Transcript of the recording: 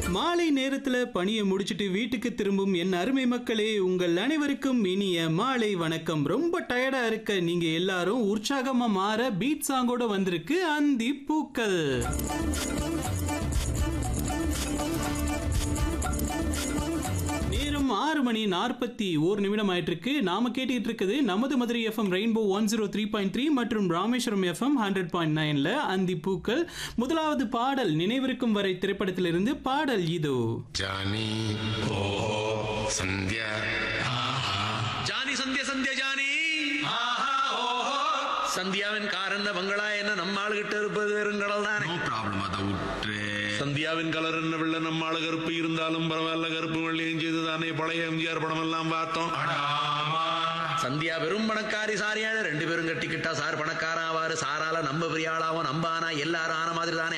மாலை நேரத்துல பணியை முடிச்சிட்டு வீட்டுக்கு திரும்பும் என் அருமை மக்களே உங்கள் அனைவருக்கும் இனிய மாலை வணக்கம் ரொம்ப டயர்டா இருக்க நீங்க எல்லாரும் உற்சாகமா மாற பீட் சாங்கோட வந்திருக்கு அந்தி பூக்கள் நேரம் ஆறு மணி நாற்பத்தி ஓர் நிமிடம் ஆயிட்டு இருக்கு நாம கேட்டுக்கிட்டு இருக்குது நமது Madurai FM rainbow one zero three point three மற்றும் ராமேஸ்வரம் எஃப்எம் ஹண்ட்ரட் பாயிண்ட் நைன்ல அந்தி பூக்கள் முதலாவது பாடல் நினைவிருக்கும் வரை திரைப்படத்திலிருந்து பாடல் இதோ ಜಾನಿ ಓಹೋ ಸಂಧ್ಯಾ ஜானி சந்திய சந்திய ஜானி சந்தியாவின் கார் என்ன பங்களா என்ன நம்ம ஆளுகிட்ட இருப்பது வெறுங்கடல் தானே ನೋ ಪ್ರಾಬ್ಲಮ್ ಅದ ಉಟ್ರೆ சந்தியாவின் கலர் என்ன வெள்ள நம்ம ஆளு கருப்பு இருந்தாலும் பரவாயில்ல கருப்பு வெள்ளையும் செய்து தானே பழைய எம்ஜிஆர் படம் எல்லாம் பார்த்தோம் சந்தியா வெறும் பணக்காரி சாரியாள ரெண்டு பேரும் கட்டிக்கிட்டா சார் பணக்காரன் ஆவாரு சாரால நம்ம பெரிய ஆளாவும் நம்ம ஆனா எல்லாரும் ஆன மாதிரி தானே